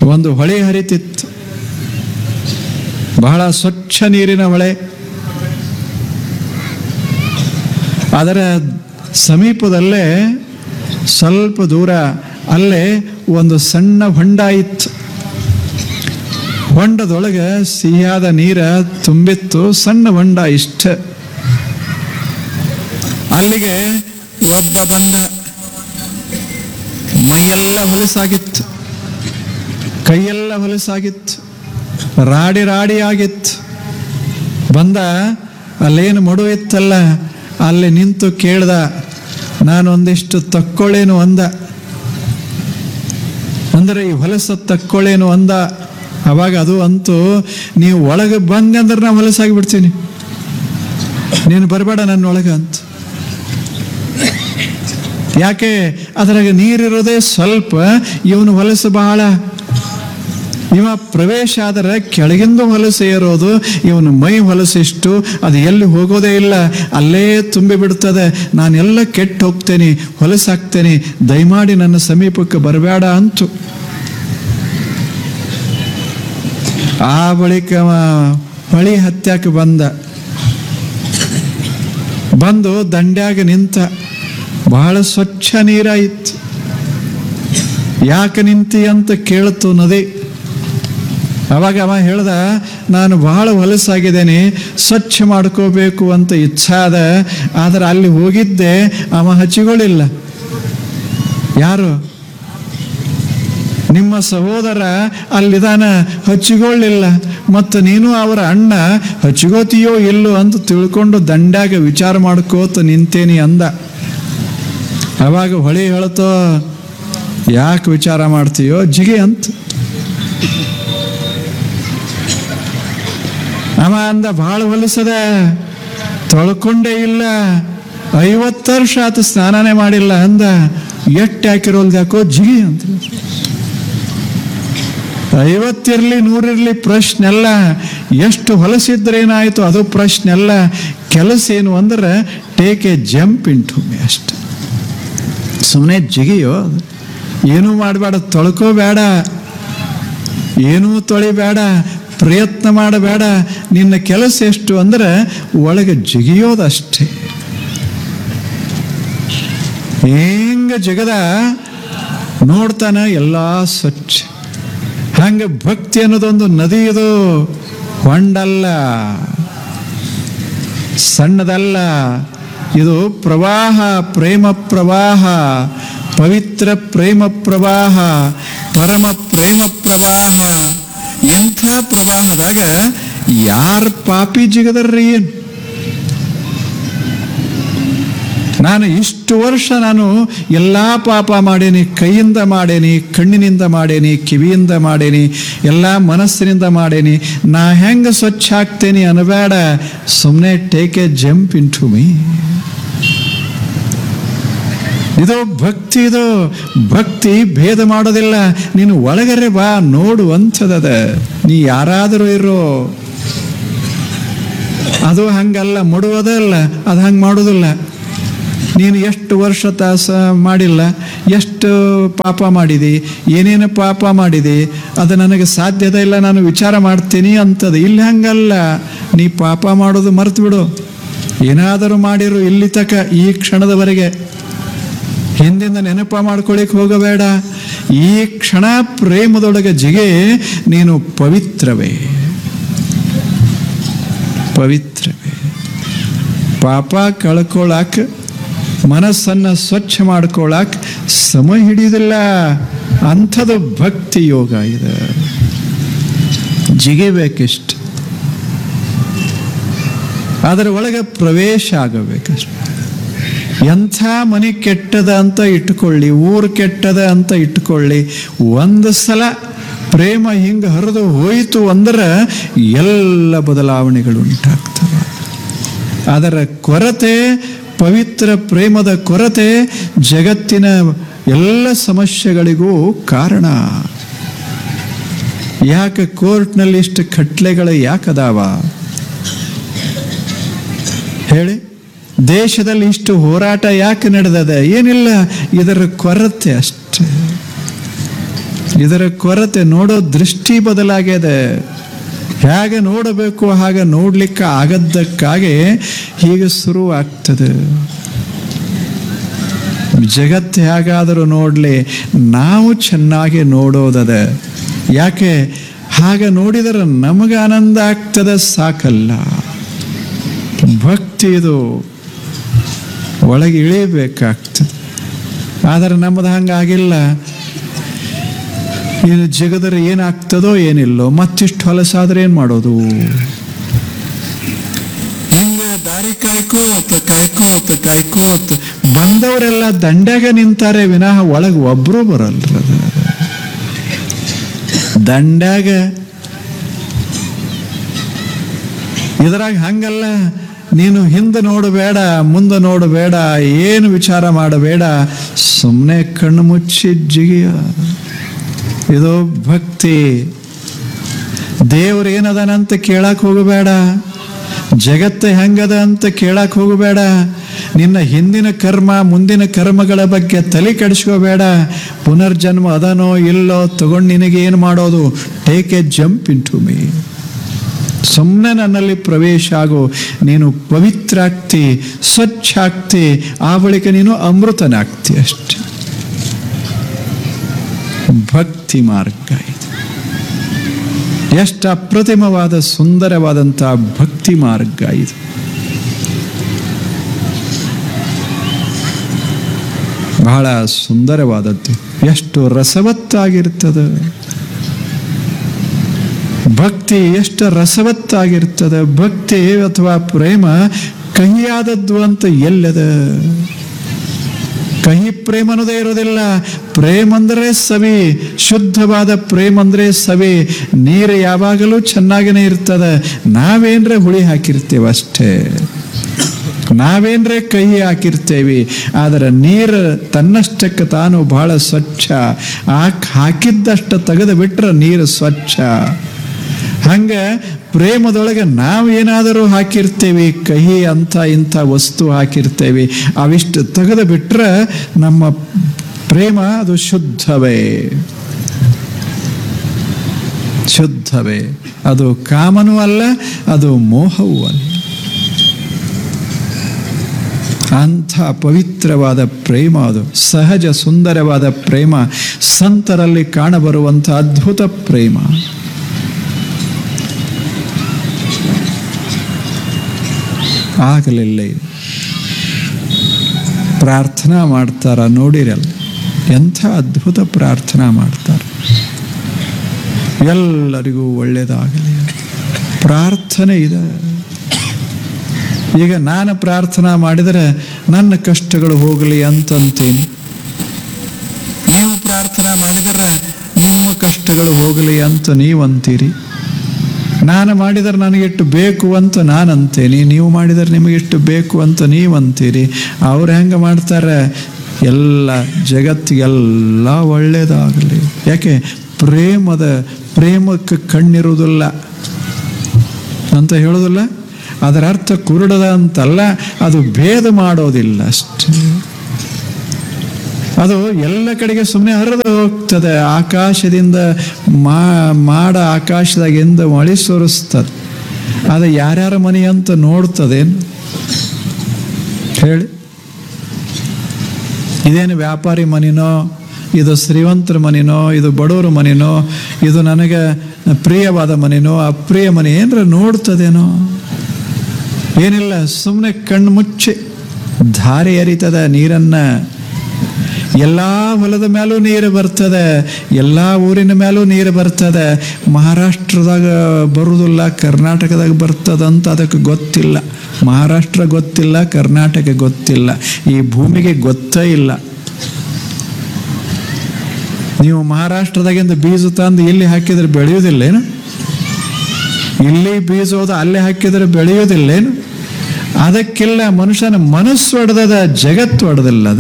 ಒಂದು ಹೊಳೆ ಹರಿತಿತ್ತು ಬಹಳ ಸ್ವಚ್ಛ ನೀರಿನ ಹೊಳೆ ಅದರ ಸಮೀಪದಲ್ಲೇ ಸ್ವಲ್ಪ ದೂರ ಅಲ್ಲೇ ಒಂದು ಸಣ್ಣ ಹೊಂಡ ಇತ್ತು ಹೊಂಡದೊಳಗೆ ಸಿಹಿಯಾದ ನೀರ ತುಂಬಿತ್ತು ಸಣ್ಣ ಹೊಂಡ ಇಷ್ಟ ಅಲ್ಲಿಗೆ ಒಬ್ಬ ಬಂದ ಮೈಯೆಲ್ಲ ಹೊಲಸಾಗಿತ್ತು ಕೈಯೆಲ್ಲ ಹೊಲಸಾಗಿತ್ತು ರಾಡಿ ರಾಡಿ ಆಗಿತ್ತು ಬಂದ ಅಲ್ಲೇನು ಮಡು ಇತ್ತಲ್ಲ ಅಲ್ಲಿ ನಿಂತು ಕೇಳ್ದ ನಾನು ಒಂದಿಷ್ಟು ತಕ್ಕೊಳ್ಳೇನು ಅಂದ ಅಂದರೆ ಈ ಹೊಲಸ ತಕ್ಕೊಳ್ಳೇನು ಅಂದ ಅವಾಗ ಅದು ಅಂತೂ ನೀವು ಒಳಗೆ ಬಂಗಂದ್ರೆ ನಾ ಹೊಲಸಾಗಿ ಬಿಡ್ತೀನಿ ನೀನು ಬರಬೇಡ ನನ್ನೊಳಗೆ ಅಂತ ಯಾಕೆ ಅದ್ರಾಗ ನೀರಿರೋದೇ ಸ್ವಲ್ಪ ಇವನು ಹೊಲಸು ಬಹಳ ಇವ ಪ್ರವೇಶ ಆದರೆ ಕೆಳಗಿಂದ ಹೊಲಸು ಏರೋದು ಇವನು ಮೈ ಹೊಲಸಿಷ್ಟು ಅದು ಎಲ್ಲಿ ಹೋಗೋದೇ ಇಲ್ಲ ಅಲ್ಲೇ ತುಂಬಿ ಬಿಡ್ತದೆ ನಾನೆಲ್ಲ ಕೆಟ್ಟು ಹೋಗ್ತೇನೆ ಹೊಲಸಾಗ್ತೇನೆ ದಯಮಾಡಿ ನನ್ನ ಸಮೀಪಕ್ಕೆ ಬರಬೇಡ ಅಂತು ಆ ಬಳಿಕ ಅವ ಹೊಳಿ ಹತ್ಯಾಕೆ ಬಂದ ಬಂದು ದಂಡ್ಯಾಗ ನಿಂತ ಬಹಳ ಸ್ವಚ್ಛ ನೀರಾಯಿತು ಯಾಕೆ ನಿಂತಿ ಅಂತ ಕೇಳ್ತು ನದಿ ಅವಾಗ ಅವ ಹೇಳ್ದ ನಾನು ಬಹಳ ಹೊಲಸಾಗಿದ್ದೇನೆ ಸ್ವಚ್ಛ ಮಾಡ್ಕೋಬೇಕು ಅಂತ ಇಚ್ಛಾದ ಆದರೆ ಅಲ್ಲಿ ಹೋಗಿದ್ದೆ ಅವ ಹಚ್ಚಿಗಳಿಲ್ಲ ಯಾರು ನಿಮ್ಮ ಸಹೋದರ ಅಲ್ಲಿದಾನ ಹಚ್ಚಿಕೊಳ್ಳಿಲ್ಲ ಮತ್ತು ನೀನು ಅವರ ಅಣ್ಣ ಹಚ್ಚಿಗೋತೀಯೋ ಇಲ್ಲೋ ಅಂತ ತಿಳ್ಕೊಂಡು ದಂಡ್ಯಾಗ ವಿಚಾರ ಮಾಡ್ಕೋತ ನಿಂತೇನಿ ಅಂದ ಅವಾಗ ಹೊಳಿ ಹೇಳ್ತೋ ಯಾಕೆ ವಿಚಾರ ಮಾಡ್ತೀಯೋ ಜಿಗಿ ಅಂತ ಅವ ಅಂದ ಭಾಳ ಹೊಲಸದ ತೊಳ್ಕೊಂಡೇ ಇಲ್ಲ ಐವತ್ತು ವರ್ಷ ಆತು ಸ್ನಾನನೇ ಮಾಡಿಲ್ಲ ಅಂದ ಎಟ್ಟು ಹಾಕಿರೋಲ್ದು ಯಾಕೋ ಜಿಗಿ ಅಂತ ಐವತ್ತಿರಲಿ ನೂರಿರಲಿ ಪ್ರಶ್ನೆ ಅಲ್ಲ ಎಷ್ಟು ಹೊಲಸಿದ್ರೇನಾಯಿತು ಅದು ಪ್ರಶ್ನೆ ಅಲ್ಲ ಕೆಲಸ ಏನು ಅಂದ್ರೆ take a jump into me ಅಷ್ಟೆ ಸುಮ್ಮನೆ ಜಿಗಿಯೋ ಏನೂ ಮಾಡಬೇಡ ತೊಳ್ಕೋಬೇಡ ಏನೂ ತೊಳಿಬೇಡ ಪ್ರಯತ್ನ ಮಾಡಬೇಡ ನಿನ್ನ ಕೆಲಸ ಎಷ್ಟು ಅಂದ್ರೆ ಒಳಗೆ ಜಿಗಿಯೋದಷ್ಟೇ ಹೆಂಗ ಜಗದ ನೋಡ್ತಾನ ಎಲ್ಲ ಸ್ವಚ್ಛ ಹಂಗೆ ಭಕ್ತಿ ಅನ್ನೋದೊಂದು ನದಿ ಇದು ಹೊಂಡಲ್ಲ ಸಣ್ಣದಲ್ಲ ಇದು ಪ್ರವಾಹ ಪ್ರೇಮ ಪ್ರವಾಹ ಪವಿತ್ರ ಪ್ರೇಮ ಪ್ರವಾಹ ಪರಮ ಪ್ರೇಮ ಪ್ರವಾಹ ಎಂಥ ಪ್ರವಾಹದಾಗ ಯಾರ ಪಾಪಿ ಜಿಗದರ್ರಿ ಏನು ನಾನು ಇಷ್ಟು ವರ್ಷ ನಾನು ಎಲ್ಲ ಪಾಪ ಮಾಡೇನಿ ಕೈಯಿಂದ ಮಾಡೇನಿ ಕಣ್ಣಿನಿಂದ ಮಾಡೇನಿ ಕಿವಿಯಿಂದ ಮಾಡೇನಿ ಎಲ್ಲ ಮನಸ್ಸಿನಿಂದ ಮಾಡೇನಿ ನಾ ಹೆಂಗೆ ಸ್ವಚ್ಛ ಆಗ್ತೇನೆ ಅನಬೇಡ ಸುಮ್ಮನೆ take a jump in to me ಇದು ಭಕ್ತಿ ಇದು ಭಕ್ತಿ ಭೇದ ಮಾಡೋದಿಲ್ಲ ನೀನು ಒಳಗರೆ ಬಾ ನೋಡುವಂಥದದ ನೀ ಯಾರಾದರೂ ಇರೋ ಅದು ಹಂಗಲ್ಲ ಮುಡುವುದಲ್ಲ ಅದು ಹಂಗೆ ಮಾಡೋದಿಲ್ಲ ನೀನು ಎಷ್ಟು ವರ್ಷ ತಾಸ ಮಾಡಿಲ್ಲ ಎಷ್ಟು ಪಾಪ ಮಾಡಿದಿ ಏನೇನು ಪಾಪ ಮಾಡಿದಿ ಅದು ನನಗೆ ಸಾಧ್ಯತೆ ಇಲ್ಲ ನಾನು ವಿಚಾರ ಮಾಡ್ತೀನಿ ಅಂತದು ಇಲ್ಲಿ ಹಂಗಲ್ಲ ನೀ ಪಾಪ ಮಾಡೋದು ಮರ್ತು ಬಿಡು ಏನಾದರೂ ಮಾಡಿರು ಇಲ್ಲಿ ತಕ ಈ ಕ್ಷಣದವರೆಗೆ ಹಿಂದಿಂದ ನೆನಪ ಮಾಡ್ಕೊಳ್ಳಿಕ್ಕೆ ಹೋಗಬೇಡ ಈ ಕ್ಷಣ ಪ್ರೇಮದೊಳಗೆ ಜಿಗೆ ನೀನು ಪವಿತ್ರವೇ ಪವಿತ್ರವೇ ಪಾಪ ಕಳ್ಕೊಳಕ್ ಮನಸ್ಸನ್ನು ಸ್ವಚ್ಛ ಮಾಡ್ಕೊಳಕ್ ಸಮಯ ಹಿಡಿಯೋದಿಲ್ಲ ಅಂಥದ್ದು ಭಕ್ತಿ ಯೋಗ ಇದೆ ಜಿಗಿಬೇಕಿಷ್ಟು ಅದರ ಒಳಗೆ ಪ್ರವೇಶ ಆಗಬೇಕಷ್ಟು ಎಂಥ ಮನೆ ಕೆಟ್ಟದ ಅಂತ ಇಟ್ಕೊಳ್ಳಿ ಊರು ಕೆಟ್ಟದ ಅಂತ ಇಟ್ಕೊಳ್ಳಿ ಒಂದು ಸಲ ಪ್ರೇಮ ಹಿಂಗೆ ಹರಿದು ಹೋಯಿತು ಅಂದ್ರೆ ಎಲ್ಲ ಬದಲಾವಣೆಗಳು ಉಂಟಾಗ್ತವೆ ಅದರ ಕೊರತೆ ಪವಿತ್ರ ಪ್ರೇಮದ ಕೊರತೆ ಜಗತ್ತಿನ ಎಲ್ಲ ಸಮಸ್ಯೆಗಳಿಗೂ ಕಾರಣ ಯಾಕೆ ಕೋರ್ಟ್ನಲ್ಲಿ ಇಷ್ಟು ಕಟ್ಲೆಗಳು ಯಾಕದಾವ ಹೇಳಿ ದೇಶದಲ್ಲಿ ಇಷ್ಟು ಹೋರಾಟ ಯಾಕೆ ನಡೆದದ ಏನಿಲ್ಲ ಇದರ ಕೊರತೆ ಅಷ್ಟೇ ಇದರ ಕೊರತೆ ನೋಡೋ ದೃಷ್ಟಿ ಬದಲಾಗಿದೆ ಹೇಗೆ ನೋಡಬೇಕು ಹಾಗೆ ನೋಡ್ಲಿಕ್ಕೆ ಆಗದ್ದಕ್ಕಾಗಿ ಹೀಗೆ ಶುರು ಆಗ್ತದೆ ಜಗತ್ತು ಹೇಗಾದರೂ ನೋಡಲಿ ನಾವು ಚೆನ್ನಾಗಿ ನೋಡೋದದ ಯಾಕೆ ಹಾಗೆ ನೋಡಿದರೆ ನಮಗೆ ಆನಂದ ಆಗ್ತದೆ ಸಾಕಲ್ಲ ಭಕ್ತಿ ಇದು ಒಳಗೆ ಇಳಿಬೇಕಾಗ್ತದೆ ಆದರೆ ನಮ್ಮದು ಹಂಗಾಗಿಲ್ಲ ಏನು ಜಗದರೆ ಏನಾಗ್ತದೋ ಏನಿಲ್ಲೋ ಮತ್ತಿಷ್ಟು ಹೊಲಸಾದ್ರೆ ಏನು ಮಾಡೋದು ಹಿಂಗ ದಾರಿ ಕಾಯ್ಕೋತ ಕಾಯ್ಕೋತ ಕಾಯ್ಕೋತ ಬಂದವರೆಲ್ಲ ದಂಡ್ಯಾಗ ನಿಂತಾರೆ ವಿನಃ ಒಳಗೆ ಒಬ್ರು ಬರಲ್ರ ದಂಡ್ಯಾಗ ಇದ್ರಾಗ ಹಂಗಲ್ಲ ನೀನು ಹಿಂದೆ ನೋಡಬೇಡ ಮುಂದೆ ನೋಡಬೇಡ ಏನು ವಿಚಾರ ಮಾಡಬೇಡ ಸುಮ್ಮನೆ ಕಣ್ಣು ಮುಚ್ಚಿ ಜಿಗಿಯ ಇದು ಭಕ್ತಿ ದೇವ್ರು ಏನದನಂತ ಕೇಳಕ್ ಹೋಗಬೇಡ ಜಗತ್ತು ಹೆಂಗದ ಅಂತ ಕೇಳಕ್ ಹೋಗಬೇಡ ನಿನ್ನ ಹಿಂದಿನ ಕರ್ಮ ಮುಂದಿನ ಕರ್ಮಗಳ ಬಗ್ಗೆ ತಲೆ ಕೆಡಿಸ್ಕೋಬೇಡ ಪುನರ್ಜನ್ಮ ಅದನೋ ಇಲ್ಲೋ ತಗೊಂಡು ನಿನಗೆ ಏನು ಮಾಡೋದು take a jump in to me ಸುಮ್ಮನೆ ನನ್ನಲ್ಲಿ ಪ್ರವೇಶ ಆಗು ನೀನು ಪವಿತ್ರ ಆಗ್ತಿ ಸ್ವಚ್ಛ ಆಗ್ತಿ ಆ ಬಳಿಕ ನೀನು ಅಮೃತನಾಗ್ತಿ ಅಷ್ಟೆ ಭಕ್ತಿ ಮಾರ್ಗ ಇದು ಎಷ್ಟು ಅಪ್ರತಿಮವಾದ ಸುಂದರವಾದಂಥ ಭಕ್ತಿ ಮಾರ್ಗ ಇದು ಬಹಳ ಸುಂದರವಾದದ್ದು ಎಷ್ಟು ರಸವತ್ತಾಗಿರ್ತದೆ ಭಕ್ತಿ ಎಷ್ಟು ರಸವತ್ತಾಗಿರ್ತದೆ ಭಕ್ತಿ ಅಥವಾ ಪ್ರೇಮ ಕಹಿಯಾದದ್ದು ಅಂತ ಎಲ್ಲದ ಕಹಿ ಪ್ರೇಮ ಅನ್ನೋದೇ ಇರೋದಿಲ್ಲ ಪ್ರೇಮ ಅಂದ್ರೆ ಸವಿ ಶುದ್ಧವಾದ ಪ್ರೇಮ ಅಂದ್ರೆ ಸವಿ ನೀರು ಯಾವಾಗಲೂ ಚೆನ್ನಾಗೇ ಇರ್ತದೆ ನಾವೇನ್ರೆ ಹುಳಿ ಹಾಕಿರ್ತೇವೆ ಅಷ್ಟೇ ನಾವೇನ್ರೆ ಕಹಿ ಹಾಕಿರ್ತೇವೆ ಆದರೆ ನೀರು ತನ್ನಷ್ಟಕ್ಕೆ ತಾನು ಬಹಳ ಸ್ವಚ್ಛ ಹಾಕ್ ಹಾಕಿದ್ದಷ್ಟು ತೆಗೆದು ಬಿಟ್ರೆ ನೀರು ಸ್ವಚ್ಛ ಹಂಗ ಪ್ರೇಮದೊಳಗೆ ನಾವೇನಾದರೂ ಹಾಕಿರ್ತೇವೆ ಕಹಿ ಅಂತ ಇಂಥ ವಸ್ತು ಹಾಕಿರ್ತೇವೆ ಅವಿಷ್ಟು ತೆಗೆದು ಬಿಟ್ರೆ ನಮ್ಮ ಪ್ರೇಮ ಅದು ಶುದ್ಧವೇ ಶುದ್ಧವೇ ಅದು ಕಾಮನೂ ಅಲ್ಲ ಅದು ಮೋಹವೂ ಅಲ್ಲ ಅಂಥ ಪವಿತ್ರವಾದ ಪ್ರೇಮ ಅದು ಸಹಜ ಸುಂದರವಾದ ಪ್ರೇಮ ಸಂತರಲ್ಲಿ ಕಾಣಬರುವಂಥ ಅದ್ಭುತ ಪ್ರೇಮ ಆಗಲಿಲ್ಲ ಇದು ಪ್ರಾರ್ಥನಾ ಮಾಡ್ತಾರ ನೋಡಿರಲ್ಲ ಎಂಥ ಅದ್ಭುತ ಪ್ರಾರ್ಥನಾ ಮಾಡ್ತಾರೆ ಎಲ್ಲರಿಗೂ ಒಳ್ಳೆಯದಾಗಲಿ ಪ್ರಾರ್ಥನೆ ಇದೆ ಈಗ ನಾನು ಪ್ರಾರ್ಥನಾ ಮಾಡಿದರೆ ನನ್ನ ಕಷ್ಟಗಳು ಹೋಗಲಿ ಅಂತಂತೀನಿ ನೀವು ಪ್ರಾರ್ಥನಾ ಮಾಡಿದರೆ ನಿಮ್ಮ ಕಷ್ಟಗಳು ಹೋಗಲಿ ಅಂತ ನೀವಂತೀರಿ ನಾನು ಮಾಡಿದರೆ ನನಗೆಷ್ಟು ಬೇಕು ಅಂತ ನಾನು ಅಂತೇನೆ ನೀವು ಮಾಡಿದರೆ ನಿಮಗೆಷ್ಟು ಬೇಕು ಅಂತ ನೀವಂತೀರಿ ಅವ್ರು ಹೆಂಗೆ ಮಾಡ್ತಾರೆ ಎಲ್ಲ ಜಗತ್ತಿಗೆಲ್ಲ ಒಳ್ಳೆಯದಾಗಲಿ ಯಾಕೆ ಪ್ರೇಮದ ಪ್ರೇಮಕ್ಕೆ ಕಣ್ಣಿರುವುದಿಲ್ಲ ಅಂತ ಹೇಳೋದಿಲ್ಲ ಅದರ ಅರ್ಥ ಕುರುಡದ ಅಂತಲ್ಲ ಅದು ಭೇದ ಮಾಡೋದಿಲ್ಲ ಅಷ್ಟೇ ಅದು ಎಲ್ಲ ಕಡೆಗೆ ಸುಮ್ಮನೆ ಹರಿದು ಹೋಗ್ತದೆ ಆಕಾಶದಿಂದ ಮಾ ಮಾಡ ಆಕಾಶದಾಗಿಂದ ಮಳೆ ಸುರಿಸ್ತದೆ ಅದು ಯಾರ್ಯಾರ ಮನೆ ಅಂತ ನೋಡ್ತದೇನು ಹೇಳಿ ಇದೇನು ವ್ಯಾಪಾರಿ ಮನಿನೋ ಇದು ಶ್ರೀಮಂತರ ಮನಿನೋ ಇದು ಬಡವರ ಮನಿನೋ ಇದು ನನಗೆ ಪ್ರಿಯವಾದ ಮನಿನೋ ಅಪ್ರಿಯ ಮನೆ ಏನರ ನೋಡ್ತದೇನೋ ಏನಿಲ್ಲ ಸುಮ್ಮನೆ ಕಣ್ಣು ಮುಚ್ಚಿ ಧಾರೆ ಎರಿತದ ನೀರನ್ನ ಎಲ್ಲ ಹೊಲದ ಮೇಲೂ ನೀರು ಬರ್ತದೆ ಎಲ್ಲ ಊರಿನ ಮೇಲೂ ನೀರು ಬರ್ತದೆ ಮಹಾರಾಷ್ಟ್ರದಾಗ ಬರುವುದಿಲ್ಲ ಕರ್ನಾಟಕದಾಗ ಬರ್ತದಂತ ಅದಕ್ಕೆ ಗೊತ್ತಿಲ್ಲ ಮಹಾರಾಷ್ಟ್ರ ಗೊತ್ತಿಲ್ಲ ಕರ್ನಾಟಕ ಗೊತ್ತಿಲ್ಲ ಈ ಭೂಮಿಗೆ ಗೊತ್ತೇ ಇಲ್ಲ ನೀವು ಮಹಾರಾಷ್ಟ್ರದಾಗಿಂದ ಬೀಜ ತಂದು ಇಲ್ಲಿ ಹಾಕಿದ್ರೆ ಬೆಳೆಯುವುದಿಲ್ಲೇನು ಇಲ್ಲಿ ಬೀಜ ಹೋದ ಅಲ್ಲೇ ಹಾಕಿದ್ರೆ ಬೆಳೆಯೋದಿಲ್ಲೇನು ಅದಕ್ಕೆಲ್ಲ ಮನುಷ್ಯನ ಮನಸ್ಸು ಒಡೆದದ ಜಗತ್ತು ಒಡೆದಿಲ್ಲದ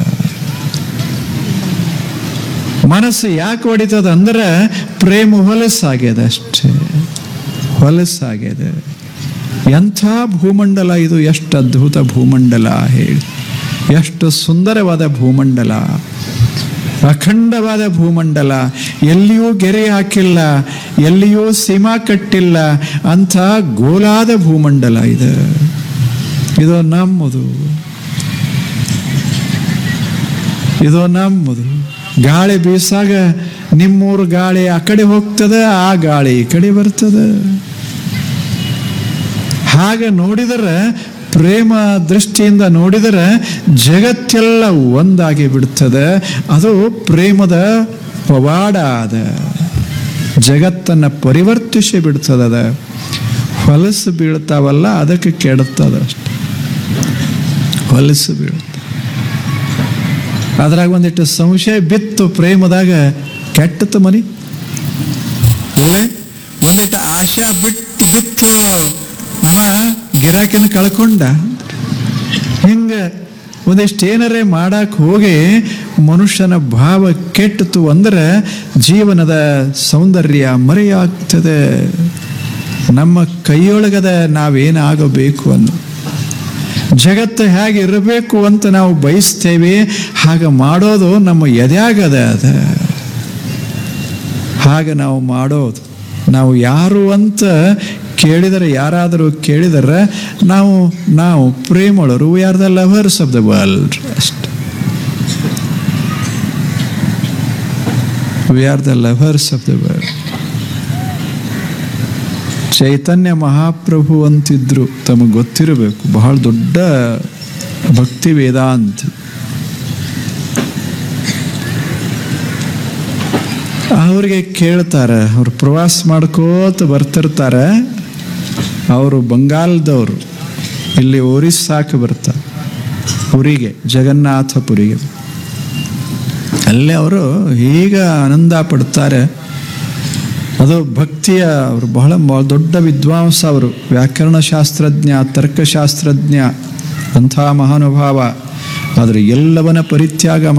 ಮನಸ್ಸು ಯಾಕೆ ಹೊಡಿತದ ಅಂದ್ರೆ ಪ್ರೇಮ ಹೊಲಸಾಗ್ಯದ ಅಷ್ಟೇ ಹೊಲಸಾಗ್ಯದ ಎಂಥ ಭೂಮಂಡಲ ಇದು ಎಷ್ಟು ಅದ್ಭುತ ಭೂಮಂಡಲ ಹೇಳಿ ಎಷ್ಟು ಸುಂದರವಾದ ಭೂಮಂಡಲ ಅಖಂಡವಾದ ಭೂಮಂಡಲ ಎಲ್ಲಿಯೂ ಗೆರೆ ಹಾಕಿಲ್ಲ ಎಲ್ಲಿಯೂ ಸೀಮಾ ಕಟ್ಟಿಲ್ಲ ಅಂಥ ಗೋಲಾದ ಭೂಮಂಡಲ ಇದು ಇದು ನಮ್ಮದು ಇದು ನಮ್ಮದು ಗಾಳಿ ಬೀಸಾಗ ನಿಮ್ಮೂರು ಗಾಳಿ ಆ ಕಡೆ ಹೋಗ್ತದೆ ಆ ಗಾಳಿ ಈ ಕಡೆ ಬರ್ತದೆ ಹಾಗೆ ನೋಡಿದರೆ ಪ್ರೇಮ ದೃಷ್ಟಿಯಿಂದ ನೋಡಿದರೆ ಜಗತ್ತೆಲ್ಲ ಒಂದಾಗಿ ಬಿಡ್ತದೆ ಅದು ಪ್ರೇಮದ ಪವಾಡ ಅದ ಜಗತ್ತನ್ನು ಪರಿವರ್ತಿಸಿ ಬಿಡ್ತದದ ಹೊಲಸು ಬೀಳ್ತಾವಲ್ಲ ಅದಕ್ಕೆ ಕೆಡುತ್ತದ ಅಷ್ಟೆ ಹೊಲಸು ಬೀಳುತ್ತೆ ಅದ್ರಾಗ ಒಂದಿಟ್ಟು ಸಂಶಯ ಬಿತ್ತು ಪ್ರೇಮದಾಗ ಕೆಟ್ಟತ್ತು ಮನಿ ಒಳ್ಳೆ ಒಂದಿಟ್ಟು ಆಶಾ ಬಿಟ್ಟು ಬಿತ್ತು ಅವ ಗಿರಾಕಿನ ಕಳ್ಕೊಂಡ ಹಿಂಗ ಒಂದಿಷ್ಟು ಏನರೇ ಮಾಡಕ್ ಹೋಗಿ ಮನುಷ್ಯನ ಭಾವ ಕೆಟ್ಟಿತು ಅಂದ್ರೆ ಜೀವನದ ಸೌಂದರ್ಯ ಮರೆಯಾಗ್ತದೆ ನಮ್ಮ ಕೈಯೊಳಗದ ನಾವೇನಾಗಬೇಕು ಅನ್ನೋ ಜಗತ್ತು ಹೇಗೆ ಇರಬೇಕು ಅಂತ ನಾವು ಬಯಸ್ತೇವೆ ಹಾಗೆ ಮಾಡೋದು ನಮ್ಮ ಎದೆಯಾಗದ ಅದ ಹಾಗೆ ನಾವು ಮಾಡೋದು ನಾವು ಯಾರು ಅಂತ ಕೇಳಿದರೆ ಯಾರಾದರೂ ಕೇಳಿದರೆ ನಾವು ನಾವು ಪ್ರೇಮಳರು we are the lovers of the world ಅಷ್ಟೆ we are the lovers of the world Chaitanya Mahaprabhu ಅಂತಿದ್ರು ತಮಗೆ ಗೊತ್ತಿರಬೇಕು ಬಹಳ ದೊಡ್ಡ ಭಕ್ತಿ ವೇದಾಂತಿ ಅವ್ರಿಗೆ ಕೇಳ್ತಾರೆ ಅವ್ರು ಪ್ರವಾಸ ಮಾಡ್ಕೋತ ಬರ್ತಿರ್ತಾರೆ ಅವರು ಬಂಗಾಲದವರು ಇಲ್ಲಿ ಒರಿಸ್ಸಾಕ್ಕೆ ಬರ್ತಾರೆ ಪುರಿಗೆ ಜಗನ್ನಾಥಪುರಿಗೆ ಅಲ್ಲೇ ಅವರು ಹೀಗೆ ಆನಂದ ಪಡ್ತಾರೆ ಅದು ಭಕ್ತಿಯ ಅವರು ಬಹಳ ಮ- ದೊಡ್ಡ ವಿದ್ವಾಂಸ ಅವರು ವ್ಯಾಕರಣ ಶಾಸ್ತ್ರಜ್ಞ ತರ್ಕಶಾಸ್ತ್ರಜ್ಞ ಅಂಥ ಮಹಾನುಭಾವ ಆದರೆ ಎಲ್ಲವನ್ನ ಪರಿತ್ಯಾಗ